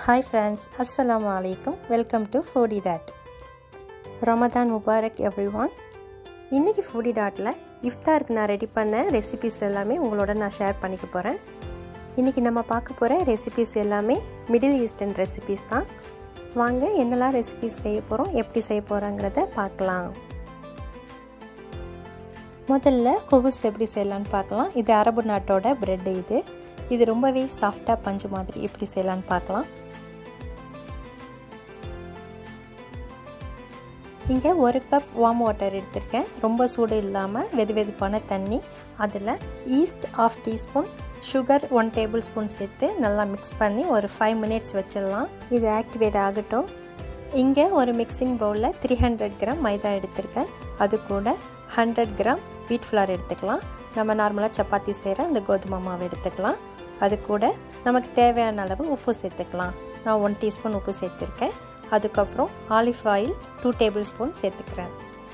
hi friends அஸ்ஸலாமு அலைக்கும் welcome to foodie dot Ramadan முபாரக் எவ்ரி ஒன் இன்றைக்கி ஃபுடி டாட்டில் இஃப்தாருக்கு நான் ரெடி பண்ண ரெசிபிஸ் எல்லாமே உங்களோட நான் ஷேர் பண்ணிக்க போகிறேன் இன்றைக்கி நம்ம பார்க்க போகிற ரெசிபிஸ் எல்லாமே மிடில் ஈஸ்டர்ன் ரெசிபிஸ் தான் வாங்க என்னெல்லாம் ரெசிபிஸ் செய்ய போகிறோம் எப்படி செய்ய போகிறோங்கிறத பார்க்கலாம் முதல்ல கொபுஸ் எப்படி செய்யலான்னு பார்க்கலாம் இது அரபு நாட்டோட ப்ரெட் இது இது ரொம்பவே சாஃப்டாக பஞ்சு மாதிரி எப்படி செய்யலான்னு பார்க்கலாம் இங்கே ஒரு கப் வார்ம் வாட்டர் எடுத்திருக்கேன் ரொம்ப சூடு இல்லாமல் வெது வெதுப்பான தண்ணி அதில் yeast half teaspoon sugar one tablespoon சேர்த்து நல்லா மிக்ஸ் பண்ணி ஒரு ஃபைவ் மினிட்ஸ் வச்சிடலாம் இது ஆக்டிவேட் ஆகட்டும் இங்கே ஒரு மிக்சிங் பவுலில் த்ரீ ஹண்ட்ரட் கிராம் மைதா எடுத்திருக்கேன் அது கூட ஹண்ட்ரட் கிராம் வீட் ஃப்ளார் எடுத்துக்கலாம் நம்ம நார்மலாக சப்பாத்தி செய்கிற அந்த கோதுமை மாவு எடுத்துக்கலாம் அது கூட நமக்கு தேவையான அளவு உப்பு சேர்த்துக்கலாம் நான் ஒன் டீஸ்பூன் உப்பு சேர்த்துருக்கேன் அதுக்கப்புறம் olive oil two tablespoon சேர்த்துக்கிறேன்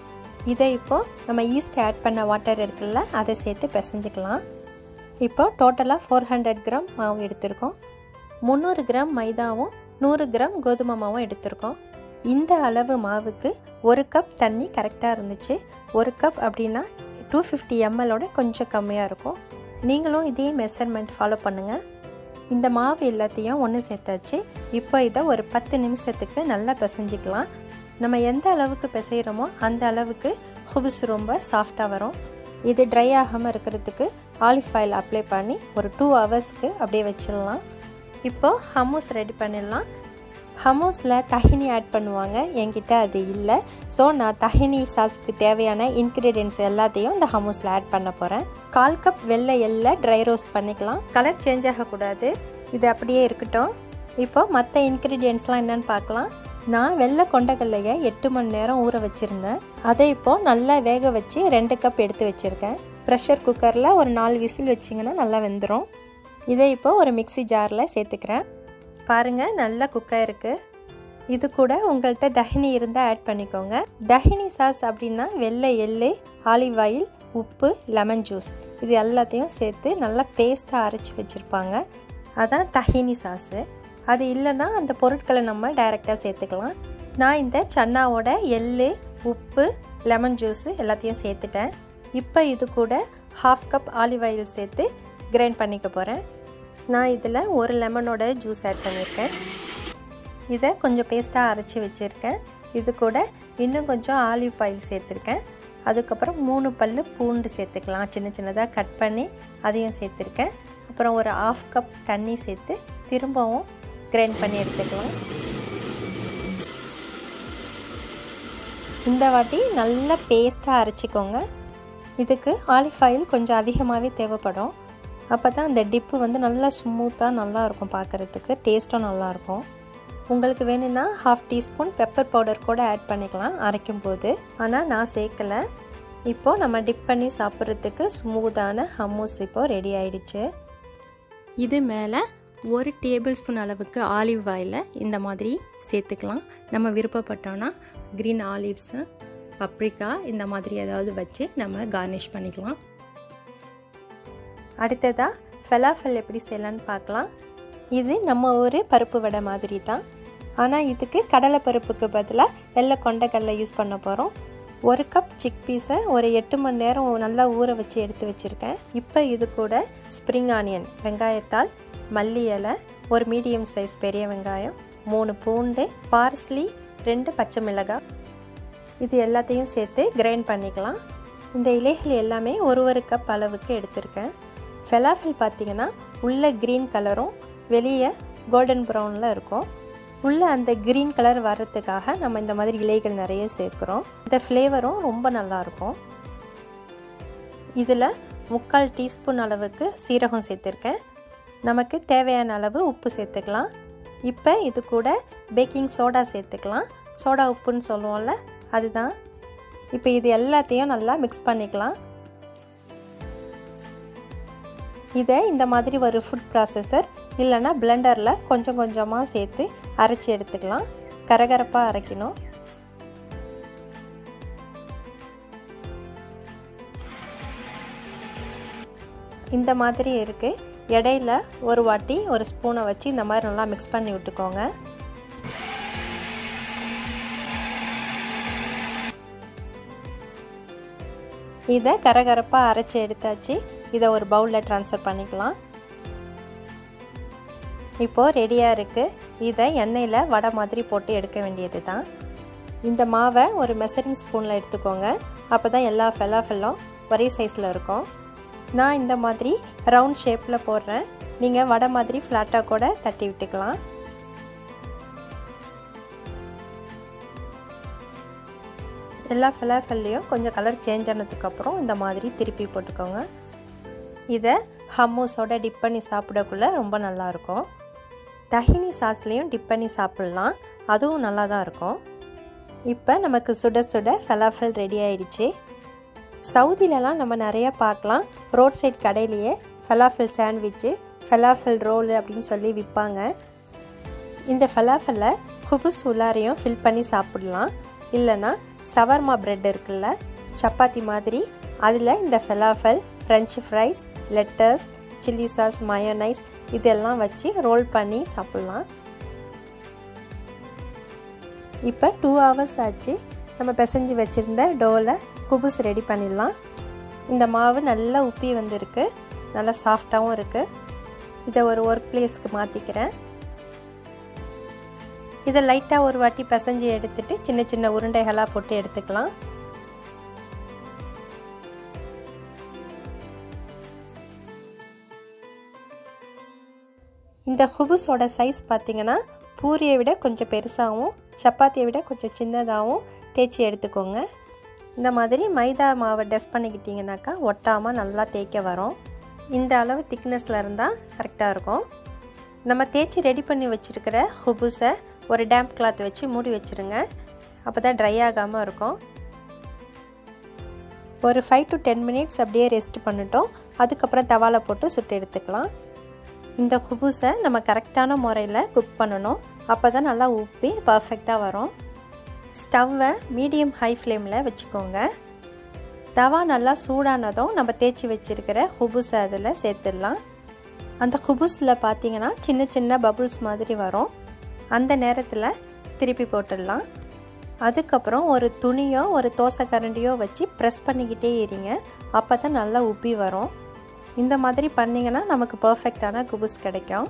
இதை இப்போது நம்ம ஈஸ்ட் ஆட் பண்ண வாட்டர் இருக்குல்ல அதை சேர்த்து பிசைஞ்சிக்கலாம் இப்போ டோட்டலாக ஃபோர் ஹண்ட்ரட் கிராம் மாவு எடுத்திருக்கோம் முந்நூறு கிராம் மைதாவும் நூறு கிராம் கோதுமை மாவும் எடுத்திருக்கோம் இந்த அளவு மாவுக்கு ஒரு கப் தண்ணி கரெக்டாக இருந்துச்சு ஒரு கப் அப்படின்னா டூ ஃபிஃப்டி எம்எலோட கொஞ்சம் கம்மியாக இருக்கும் நீங்களும் இதே மெஷர்மெண்ட் ஃபாலோ பண்ணுங்கள் இந்த மாவு எல்லாத்தையும் ஒன்று சேர்த்தாச்சு இப்போ இதை ஒரு பத்து நிமிஷத்துக்கு நல்லா பிசைஞ்சிக்கலாம் நம்ம எந்த அளவுக்கு பிசைகிறோமோ அந்த அளவுக்கு ஹுபுஸ் ரொம்ப சாஃப்டாக வரும் இது ட்ரை ஆகாமல் இருக்கிறதுக்கு ஆலிவ் ஆயில் அப்ளை பண்ணி ஒரு டூ ஹவர்ஸ்க்கு அப்படியே வச்சிடலாம் இப்போது ஹமூஸ் ரெடி பண்ணிடலாம் ஹமோஸில் தஹினி ஆட் பண்ணுவாங்க என்கிட்ட அது இல்லை ஸோ நான் தஹினி சாஸ்க்கு தேவையான இன்க்ரீடியன்ஸ் எல்லாத்தையும் இந்த ஹமோஸில் ஆட் பண்ண போகிறேன் கால் கப் வெள்ளை எல்லை ட்ரை ரோஸ்ட் பண்ணிக்கலாம் கலர் சேஞ்ச் ஆகக்கூடாது இது அப்படியே இருக்கட்டும் இப்போ மற்ற இன்க்ரீடியன்ஸ்லாம் என்னென்னு பார்க்கலாம் நான் வெள்ளை கொண்டக்கல்லையை எட்டு மணி நேரம் ஊற வச்சுருந்தேன் அதை இப்போது நல்லா வேக வச்சு ரெண்டு கப் எடுத்து வச்சுருக்கேன் ப்ரெஷர் குக்கரில் ஒரு நாலு விசில் வச்சிங்கன்னா நல்லா வெந்துடும் இதை இப்போ ஒரு மிக்சி ஜாரில் சேர்த்துக்கிறேன் பாருங்கள் நல்லா குக்காக இருக்குது இது கூட உங்கள்கிட்ட தஹினி இருந்தால் ஆட் பண்ணிக்கோங்க தஹினி சாஸ் அப்படின்னா வெள்ளை எள்ளு ஆலிவ் ஆயில் உப்பு லெமன் ஜூஸ் இது எல்லாத்தையும் சேர்த்து நல்லா பேஸ்ட்டாக அரைச்சி வச்சுருப்பாங்க அதான் தஹினி சாஸு அது இல்லைன்னா அந்த பொருட்களை நம்ம டைரெக்டாக சேர்த்துக்கலாம் நான் இந்த சன்னாவோட எள்ளு உப்பு லெமன் ஜூஸு எல்லாத்தையும் சேர்த்துட்டேன் இப்போ இது கூட ஹாஃப் கப் ஆலிவ் ஆயில் சேர்த்து கிரைண்ட் பண்ணிக்க போகிறேன் நான் இதில் ஒரு லெமனோட ஜூஸ் ஆட் பண்ணியிருக்கேன் இதை கொஞ்சம் பேஸ்ட்டாக அரைச்சி வச்சுருக்கேன் இது கூட இன்னும் கொஞ்சம் ஆலிவ் ஆயில் சேர்த்துருக்கேன் அதுக்கப்புறம் மூணு பல் பூண்டு சேர்த்துக்கலாம் சின்ன சின்னதாக கட் பண்ணி அதையும் சேர்த்துருக்கேன் அப்புறம் ஒரு ஆஃப் கப் தண்ணி சேர்த்து திரும்பவும் கிரைண்ட் பண்ணி எடுத்துக்கலாம் இந்த வாட்டி நல்லா பேஸ்ட்டாக அரைச்சிக்கோங்க இதுக்கு ஆலிவ் ஆயில் கொஞ்சம் அதிகமாகவே தேவைப்படும் அப்போ தான் அந்த டிப்பு வந்து நல்லா ஸ்மூத்தாக நல்லாயிருக்கும் பார்க்குறதுக்கு டேஸ்ட்டும் நல்லாயிருக்கும் உங்களுக்கு வேணும்னா ஹாஃப் டீஸ்பூன் பெப்பர் பவுடர் கூட ஆட் பண்ணிக்கலாம் அரைக்கும் போது ஆனால் நான் சேர்க்கலை இப்போது நம்ம டிப் பண்ணி சாப்பிட்றதுக்கு ஸ்மூத்தான ஹம்மூஸ் இப்போது ரெடி ஆயிடுச்சு இது மேலே ஒரு டேபிள் ஸ்பூன் அளவுக்கு ஆலிவ் ஆயிலை இந்த மாதிரி சேர்த்துக்கலாம் நம்ம விருப்பப்பட்டோன்னா க்ரீன் ஆலிவ்ஸு பப்ரிக்கா இந்த மாதிரி ஏதாவது வச்சு நம்ம கார்னிஷ் பண்ணிக்கலாம் அடுத்ததாக ஃபெலாஃபல் எப்படி செய்யலான்னு பார்க்கலாம் இது நம்ம ஒரு பருப்பு வடை மாதிரி தான் ஆனால் இதுக்கு கடலை பருப்புக்கு பதிலாக வெள்ளை கொண்டக்கடலை யூஸ் பண்ண போகிறோம் ஒரு கப் சிக் பீஸை ஒரு எட்டு மணி நேரம் நல்லா ஊற வச்சு எடுத்து வச்சுருக்கேன் இப்போ இது கூட ஸ்ப்ரிங் ஆனியன் வெங்காயத்தால் மல்லி இலை ஒரு மீடியம் சைஸ் பெரிய வெங்காயம் மூணு பூண்டு பார்ஸ்லி ரெண்டு பச்சை மிளகாய் இது எல்லாத்தையும் சேர்த்து கிரைண்ட் பண்ணிக்கலாம் இந்த இலைகள் எல்லாமே ஒரு ஒரு கப் அளவுக்கு எடுத்திருக்கேன் ஃபெலாஃபில் பார்த்திங்கன்னா உள்ளே க்ரீன் கலரும் வெளியே கோல்டன் ப்ரௌனில் இருக்கும் உள்ளே அந்த க்ரீன் கலர் வர்றதுக்காக நம்ம இந்த மாதிரி இலைகள் நிறைய சேர்க்குறோம் இந்த ஃப்ளேவரும் ரொம்ப நல்லாயிருக்கும் இதில் முக்கால் டீஸ்பூன் அளவுக்கு சீரகம் சேர்த்துருக்கேன் நமக்கு தேவையான அளவு உப்பு சேர்த்துக்கலாம் இப்போ இது கூட பேக்கிங் சோடா சேர்த்துக்கலாம் சோடா உப்புன்னு சொல்லுவோம்ல அதுதான் இப்போ இது எல்லாத்தையும் நல்லா மிக்ஸ் பண்ணிக்கலாம் இதை இந்த மாதிரி ஒரு ஃபுட் ப்ராசஸர் இல்லைன்னா பிளெண்டரில் கொஞ்சம் கொஞ்சமாக சேர்த்து அரைச்சி எடுத்துக்கலாம் கரகரப்பாக அரைக்கணும் இந்த மாதிரி இருக்குது இடையில ஒரு வாட்டி ஒரு ஸ்பூனை வச்சு இந்த மாதிரி நல்லா மிக்ஸ் பண்ணி விட்டுக்கோங்க இதை கரகரப்பாக அரைச்சி எடுத்தாச்சு இதை ஒரு பவுலில் ட்ரான்ஸ்ஃபர் பண்ணிக்கலாம் இப்போது ரெடியாக இருக்குது இதை எண்ணெயில் வடை மாதிரி போட்டு எடுக்க வேண்டியது தான் இந்த மாவை ஒரு மெசரிங் ஸ்பூனில் எடுத்துக்கோங்க அப்போ தான் எல்லா ஃபெல்லாஃபெல்லும் ஒரே சைஸில் இருக்கும் நான் இந்த மாதிரி ரவுண்ட் ஷேப்பில் போடுறேன் நீங்கள் வடை மாதிரி ஃப்ளாட்டாக கூட தட்டி விட்டுக்கலாம் எல்லா ஃபெலாஃபெல்லையும் கொஞ்சம் கலர் சேஞ்ச் ஆனதுக்கப்புறம் இந்த மாதிரி திருப்பி போட்டுக்கோங்க இதை ஹம்மூஸோட டிப் பண்ணி சாப்பிடக்குள்ள ரொம்ப நல்லாயிருக்கும் தஹினி சாஸ்லேயும் டிப் பண்ணி சாப்பிட்லாம் அதுவும் நல்லா தான் இருக்கும் இப்போ நமக்கு சுட சுட ஃபெலாஃபல் ரெடி ஆயிடுச்சு சவுதிலலாம் நம்ம நிறைய பார்க்கலாம் ரோட் சைட் கடையிலேயே ஃபெலாஃபல் சாண்ட்விட்சு ஃபெலாஃபல் ரோல் அப்படின்னு சொல்லி விற்பாங்க இந்த ஃபெலாஃபலை குபுஸ் உள்ளாரையும் ஃபில் பண்ணி சாப்பிடலாம் இல்லைன்னா சவர்மா பிரெட் இருக்குல்ல சப்பாத்தி மாதிரி அதில் இந்த falafel french fries lettuce chilli sauce mayonnaise இதெல்லாம் வச்சு ரோல் பண்ணி சாப்பிட்லாம் இப்போ டூ ஹவர்ஸ் ஆச்சு நம்ம பிசைஞ்சு வச்சுருந்த டோவில் குபுஸ் ரெடி பண்ணிடலாம் இந்த மாவு நல்லா உப்பி வந்திருக்கு நல்லா சாஃப்டாகவும் இருக்குது இதை ஒரு ஒர்க் பிளேஸ்க்கு மாற்றிக்கிறேன் இதை லைட்டாக ஒரு வாட்டி பிசைஞ்சு எடுத்துட்டு சின்ன சின்ன உருண்டைகளாக போட்டு எடுத்துக்கலாம் இந்த ஹுபுஸோட சைஸ் பார்த்திங்கன்னா பூரியை விட கொஞ்சம் பெருசாகவும் சப்பாத்தியை விட கொஞ்சம் சின்னதாகவும் தேய்ச்சி எடுத்துக்கோங்க இந்த மாதிரி மைதா மாவை டஸ்ட் பண்ணிக்கிட்டிங்கனாக்கா ஒட்டாமல் நல்லா தேய்க்க வரும் இந்த அளவு திக்னஸில் இருந்தால் கரெக்டாக இருக்கும் நம்ம தேய்ச்சி ரெடி பண்ணி வச்சுருக்கிற ஹுபுஸை ஒரு டேம்ப் கிளாத் வச்சு மூடி வச்சுருங்க அப்போ தான் ட்ரை ஆகாமல் இருக்கும் ஒரு ஃபைவ் டு டென் மினிட்ஸ் அப்படியே ரெஸ்ட் பண்ணிட்டோம் அதுக்கப்புறம் தவாலை போட்டு சுட்டு எடுத்துக்கலாம் இந்த குபூஸை நம்ம கரெக்டான முறையில் குக் பண்ணணும் அப்போ தான் நல்லா உப்பி பர்ஃபெக்டாக வரும் ஸ்டவ்வை மீடியம் ஹை ஃப்ளேமில் வச்சுக்கோங்க தவா நல்லா சூடானதும் நம்ம தேய்ச்சி வச்சுருக்கிற ஹுபுஸை அதில் சேர்த்துடலாம் அந்த ஹுபுஸில் பார்த்தீங்கன்னா சின்ன சின்ன பபுள்ஸ் மாதிரி வரும் அந்த நேரத்தில் திருப்பி போட்டுடலாம் அதுக்கப்புறம் ஒரு துணியோ ஒரு தோசை கரண்டியோ வச்சு ப்ரெஸ் பண்ணிக்கிட்டே இருங்க அப்போ தான் நல்லா உப்பி வரும் இந்த மாதிரி பண்ணிங்கன்னா நமக்கு பர்ஃபெக்டான குபுஸ் கிடைக்கும்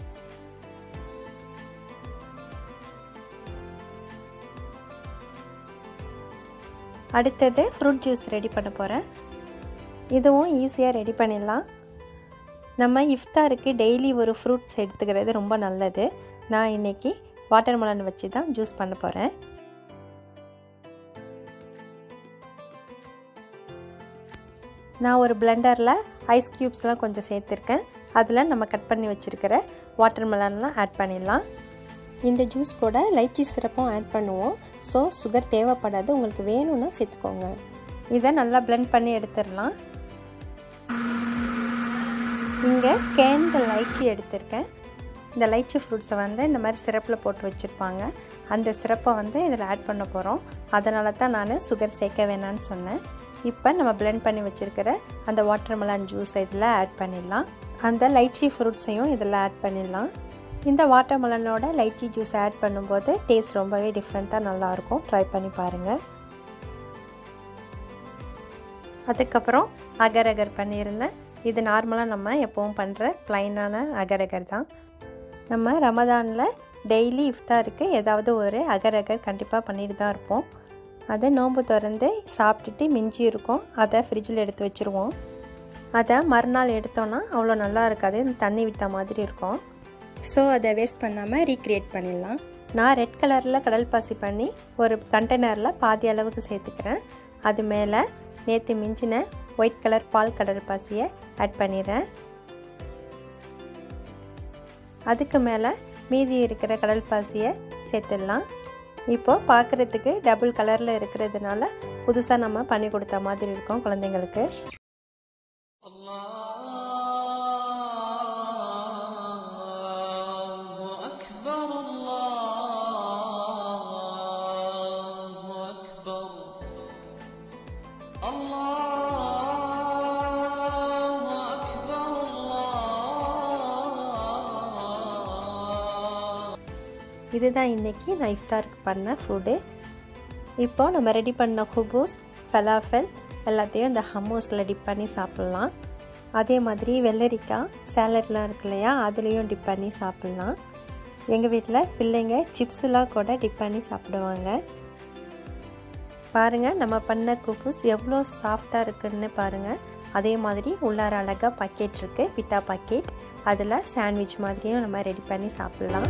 அடுத்தது ஃப்ரூட் ஜூஸ் ரெடி பண்ண போகிறேன் இதுவும் ஈஸியாக ரெடி பண்ணிடலாம் நம்ம இஃப்தாருக்கு டெய்லி ஒரு ஃப்ரூட்ஸ் எடுத்துக்கிறது ரொம்ப நல்லது நான் இன்றைக்கி வாட்டர் மெலன் வச்சு தான் ஜூஸ் பண்ண போகிறேன் நான் ஒரு பிளெண்டரில் ஐஸ் க்யூப்ஸ்லாம் கொஞ்சம் சேர்த்துருக்கேன் அதில் நம்ம கட் பண்ணி வச்சுருக்கிற வாட்டர் மெலன்லாம் ஆட் பண்ணிடலாம் இந்த ஜூஸ் கூட லைச்சி சிரப்பும் ஆட் பண்ணுவோம் ஸோ சுகர் தேவைப்படாது உங்களுக்கு வேணும்னா சேர்த்துக்கோங்க இதை நல்லா பிளெண்ட் பண்ணி எடுத்துடலாம் இங்கே கேன்டு லைச்சி எடுத்திருக்கேன் இந்த லைச்சி ஃப்ரூட்ஸை வந்து இந்த மாதிரி சிரப்பில் போட்டு வச்சுருப்பாங்க அந்த சிரப்பை வந்து இதில் ஆட் பண்ண போகிறோம் அதனால தான் நான் சுகர் சேர்க்க வேணான்னு சொன்னேன் இப்போ நம்ம பிளெண்ட் பண்ணி வச்சுருக்கிற அந்த வாட்டர் மெலன் ஜூஸை இதில் ஆட் பண்ணிடலாம் அந்த லைச்சி ஃப்ரூட்ஸையும் இதில் ஆட் பண்ணிடலாம் இந்த வாட்டர் மெலனோட லைச்சி ஜூஸ் ஆட் பண்ணும்போது டேஸ்ட் ரொம்பவே டிஃப்ரெண்ட்டாக நல்லாயிருக்கும் ட்ரை பண்ணி பாருங்கள் அதுக்கப்புறம் அகர் அகர் பண்ணியிருந்தேன் இது நார்மலாக நம்ம எப்போவும் பண்ணுற ப்ளைனான அகர் அகர் தான் நம்ம ரமதானில் டெய்லி இஃப்தாருக்கு ஏதாவது ஒரு அகர் அகர் கண்டிப்பாக பண்ணிட்டு தான் இருப்போம் அதை நோன்பு திறந்து சாப்பிட்டுட்டு மிஞ்சி இருக்கும் அதை ஃப்ரிட்ஜில் எடுத்து வச்சுருவோம் அதை மறுநாள் எடுத்தோன்னா அவ்வளோ நல்லா இருக்காது தண்ணி விட்ட மாதிரி இருக்கும் ஸோ அதை வேஸ்ட் பண்ணாமல் ரீக்ரியேட் பண்ணிடலாம் நான் ரெட் கலரில் கடல் பாசி பண்ணி ஒரு கண்டெய்னரில் பாதி அளவுக்கு சேர்த்துக்கிறேன் அது மேலே நேற்று மிஞ்சின ஒயிட் கலர் பால் கடல் பாசியை ஆட் பண்ணிடுறேன் அதுக்கு மேலே மீதி இருக்கிற கடல் பாசியை சேர்த்துடலாம் இப்போது பார்க்குறதுக்கு டபுள் கலரில் இருக்கிறதுனால புதுசாக நம்ம பண்ணி கொடுத்த மாதிரி இருக்கும் குழந்தைங்களுக்கு الله أكبر الله இதுதான் இன்றைக்கி நான் இஃப்தாருக்கு பண்ண ஃபுட்டு இப்போ நம்ம ரெடி பண்ண ஹுபூஸ் ஃபலாஃபல் எல்லாத்தையும் இந்த ஹம்மூஸில் டிப் பண்ணி சாப்பிட்லாம் அதே மாதிரி வெள்ளரிக்காய் சேலட்லாம் இருக்கு இல்லையா அதுலேயும் டிப் பண்ணி சாப்பிட்லாம் எங்கள் வீட்டில் பிள்ளைங்க சிப்ஸ்லாம் கூட டிப் பண்ணி சாப்பிடுவாங்க பாருங்கள் நம்ம பண்ண குக்கூஸ் எவ்வளோ சாஃப்டாக இருக்குன்னு பாருங்கள் அதே மாதிரி உள்ளார அழகாக பக்கெட் இருக்குது பித்தா பக்கெட் அதில் சாண்ட்விச் மாதிரியும் நம்ம ரெடி பண்ணி சாப்பிட்லாம்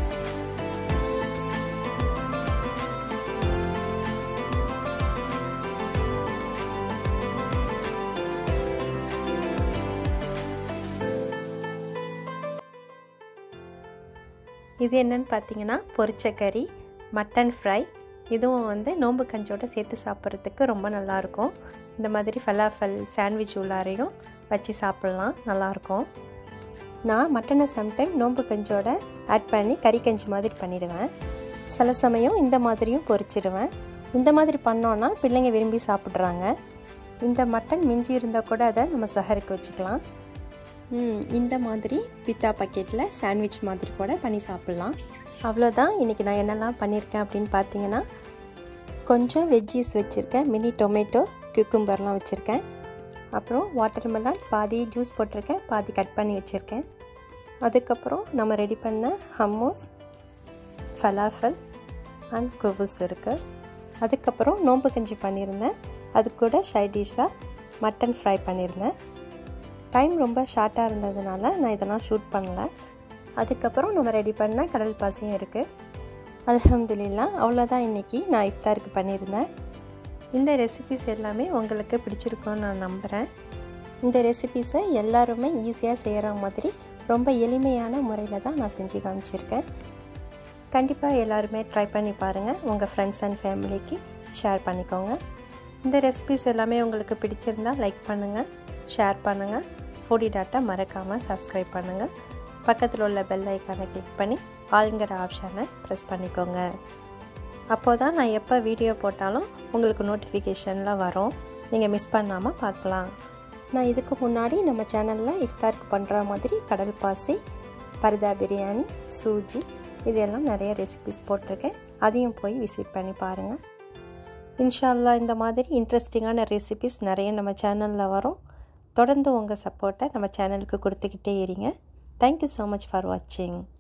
இது என்னன்னு பார்த்தீங்கன்னா பொரிச்ச கறி மட்டன் ஃப்ரை இதுவும் வந்து நோம்பு கஞ்சோடு சேர்த்து சாப்பிட்றதுக்கு ரொம்ப நல்லாயிருக்கும் இந்த மாதிரி ஃபலாஃபல் சாண்ட்விச் உள்ளாரையும் வச்சு சாப்பிட்லாம் நல்லாயிருக்கும் நான் மட்டனை சம்டைம் நோம்பு கஞ்சோட ஆட் பண்ணி கறி கஞ்சி மாதிரி பண்ணிவிடுவேன் சில சமயம் இந்த மாதிரியும் பொரிச்சிடுவேன் இந்த மாதிரி பண்ணோன்னா பிள்ளைங்க விரும்பி சாப்பிட்றாங்க இந்த மட்டன் மிஞ்சி இருந்தால் கூட அதை நம்ம சஹருக்கு வச்சுக்கலாம் இந்த மாதிரி பித்தா பக்கெட்டில் சாண்ட்விச் மாதிரி கூட பண்ணி சாப்பிட்லாம் அவ்வளோதான் இன்றைக்கி நான் என்னெல்லாம் பண்ணியிருக்கேன் அப்படின்னு பார்த்தீங்கன்னா கொஞ்சம் வெஜ்ஜீஸ் வச்சுருக்கேன் மினி டொமேட்டோ குக்கும்பர்லாம் வச்சுருக்கேன் அப்புறம் வாட்டர் மெலான் பாதி ஜூஸ் போட்டிருக்கேன் பாதி கட் பண்ணி வச்சுருக்கேன் அதுக்கப்புறம் நம்ம ரெடி பண்ண ஹம்மோஸ் ஃபலாஃபல் அண்ட் குபுஸ் இருக்குது அதுக்கப்புறம் நோம்பு கஞ்சி பண்ணியிருந்தேன் அது கூட சைட் டிஷ்ஷாக மட்டன் ஃப்ரை பண்ணியிருந்தேன் டைம் ரொம்ப ஷார்ட்டாக இருந்ததுனால நான் இதெல்லாம் ஷூட் பண்ணல அதுக்கப்புறம் நம்ம ரெடி பண்ண கடல் பாசியும் இருக்குது அலமதுல்லா அவ்வளோதான் இன்றைக்கி நான் இஃப்தாருக்கு பண்ணியிருந்தேன் இந்த ரெசிபிஸ் எல்லாமே உங்களுக்கு பிடிச்சிருக்கும்னு நான் நம்புகிறேன் இந்த ரெசிபிஸை எல்லாருமே ஈஸியாக செய்கிற மாதிரி ரொம்ப எளிமையான முறையில் தான் நான் செஞ்சு காமிச்சிருக்கேன் கண்டிப்பாக எல்லாருமே ட்ரை பண்ணி பாருங்கள் உங்கள் ஃப்ரெண்ட்ஸ் அண்ட் ஃபேமிலிக்கு ஷேர் பண்ணிக்கோங்க இந்த ரெசிபிஸ் எல்லாமே உங்களுக்கு பிடிச்சிருந்தால் லைக் பண்ணுங்கள் ஷேர் பண்ணுங்கள் ஃபுடி டாட்டா மறக்காமல் சப்ஸ்கிரைப் பண்ணுங்கள் பக்கத்தில் உள்ள பெல் ஐக்கானை கிளிக் பண்ணி ஆளுங்கிற ஆப்ஷனை ப்ரெஸ் பண்ணிக்கோங்க அப்போ தான் நான் எப்போ வீடியோ போட்டாலும் உங்களுக்கு நோட்டிஃபிகேஷனில் வரும் நீங்கள் மிஸ் பண்ணாமல் பார்க்கலாம் நான் இதுக்கு முன்னாடி நம்ம சேனலில் இஃப்தாருக்கு பண்ணுற மாதிரி கடல் பாசி பருதா பிரியாணி சூஜி இதெல்லாம் நிறைய ரெசிபிஸ் போட்டிருக்கேன் அதையும் போய் விசிட் பண்ணி பாருங்கள் இன்ஷால்லா இந்த மாதிரி இன்ட்ரெஸ்டிங்கான ரெசிபிஸ் நிறைய நம்ம சேனலில் வரும் தொடர்ந்து உங்கள் சப்போர்ட்டை நம்ம சேனலுக்கு கொடுத்துக்கிட்டே இருங்க தேங்க்யூ ஸோ மச் ஃபார் வாட்சிங்